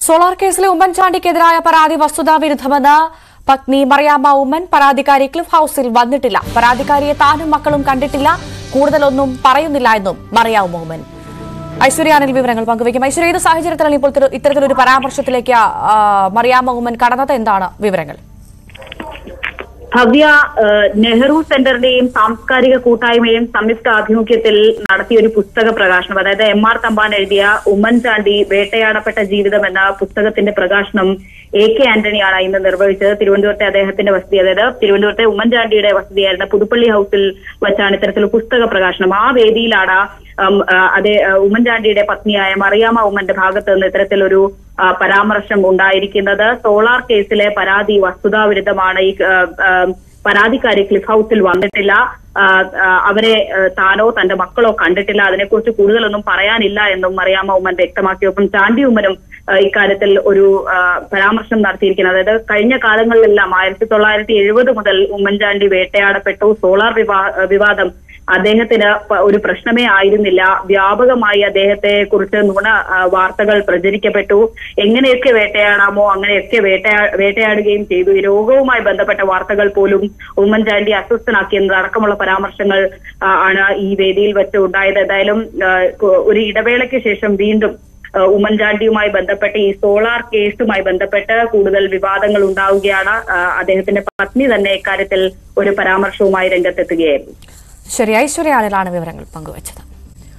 solar കേസിലെ ഉമ്മൻചാണ്ടിക്കെതിരായ പരാതി വസ്തുതാ വിരുദ്ധമെന്ന് പത്നി മറിയാമ്മ ഉമ്മൻ പരാതിക്കാരി ക്ലിഫ് ഹൌസിൽ വന്നിട്ടില്ല പരാതിക്കാരിയെ താനും മക്കളും കണ്ടിട്ടില്ല കൂടുതലൊന്നും പറയുന്നില്ല എന്നും മറിയാമ്മ ഉമ്മൻ ഐശ്വര്യാനിൽ വിവരങ്ങൾ പങ്കുവയ്ക്കും ഐശ്വര്യ ഏത് സാഹചര്യത്തിലാണ് ഇപ്പോൾ ഇത്തര- ഇത്തരത്തിലൊരു പരാമർശത്തിലേക്ക് ആ, മറിയാമ്മ ഉമ്മൻ കടന്നത് എന്താണ് വിവരങ്ങൾ ഭവ്യ ഏഹ്, നെഹ്റു സെന്ററിന്റെയും സാംസ്കാരിക കൂട്ടായ്മയും സംയുക്ത ആഭിമുഖ്യത്തിൽ നടത്തിയ ഒരു പുസ്തക പ്രകാശനം അതായത് എം ആർ തമ്പാൻ എഴുതിയ ഉമ്മൻചാണ്ടി വേട്ടയാടപ്പെട്ട ജീവിതം എന്ന പുസ്തകത്തിന്റെ പ്രകാശനം എ കെ ആന്റണിയാണ് ഇന്ന് നിർവഹിച്ചത് തിരുവനന്തപുരത്തെ അദ്ദേഹത്തിന്റെ വസതി അതായത് തിരുവനന്തപുരത്തെ ഉമ്മൻചാണ്ടിയുടെ വസതിയായിരുന്ന പുതുപ്പള്ളി ഹൌസിൽ വെച്ചാണ് ഇത്തരത്തിലുള്ള പുസ്തക പ്രകാശനം ആ വേദിയിലാണ് ഉം, ആ, അതേ ആ, ഉമ്മൻചാണ്ടിയുടെ പത്നിയായ മറിയാമ്മ ഉമ്മന്റെ ഭാഗത്ത് നിന്ന് ഇത്തരത്തിലൊരു ആ, പരാമർശം ഉണ്ടായിരിക്കുന്നത് സോളാർ കേസിലെ പരാതി വസ്തുതാവിരുദ്ധമാണ് ഈ ആ, ആ, പരാതിക്കാരി ക്ലിഫ് ഹൌസിൽ വന്നിട്ടില്ല ആ, ആ, അവരെ ആ, താനോ തന്റെ മക്കളോ കണ്ടിട്ടില്ല അതിനെക്കുറിച്ച് കൂടുതലൊന്നും പറയാനില്ല എന്നും മറിയാമ്മ ഉമ്മൻ വ്യക്തമാക്കി ഒപ്പം ചാണ്ടി ഉമ്മനും ആ, ഇക്കാര്യത്തിൽ ഒരു ആ, പരാമർശം നടത്തിയിരിക്കുന്നത് അതായത് കഴിഞ്ഞ കാലങ്ങളിലെല്ലാം ആയിരത്തി തൊള്ളായിരത്തി എഴുപത് മുതൽ ഉമ്മൻചാണ്ടി വേട്ടയാടപ്പെട്ടു സോളാർ വിവാ- വിവാദം അദ്ദേഹത്തിന് പ- ഒരു പ്രശ്നമേ ആയിരുന്നില്ല വ്യാപകമായി അദ്ദേഹത്തെ കുറിച്ച് നുണ ആ, വാർത്തകൾ പ്രചരിക്കപ്പെട്ടു എങ്ങനെയൊക്കെ വേട്ടയാടാമോ അങ്ങനെയൊക്കെ വേട്ടയാ വേട്ടയാടുകയും ചെയ്തു ഈ രോഗവുമായി ബന്ധപ്പെട്ട വാർത്തകൾ പോലും ഉമ്മൻചാണ്ടി അസ്വസ്ഥനാക്കിയെന്നത് അടക്കമുള്ള പരാമർശങ്ങൾ ആ, ആണ് ഈ വേദിയിൽ വെച്ച് ഉണ്ടായത് ഏതായാലും ആ, കു- ഒരു ഇടവേളയ്ക്ക് ശേഷം വീണ്ടും ആ, ഉമ്മൻചാണ്ടിയുമായി ബന്ധപ്പെട്ട് ഈ സോളാർ കേസുമായി ബന്ധപ്പെട്ട് കൂടുതൽ വിവാദങ്ങൾ ഉണ്ടാവുകയാണ് ആ, അദ്ദേഹത്തിന്റെ പത്നി തന്നെ ഇക്കാര്യത്തിൽ ഒരു പരാമർശവുമായി രംഗത്തെത്തുകയായിരുന്നു ശരി ഐശ്വര്യാനിലാണ് വിവരങ്ങൾ പങ്കുവച്ചത്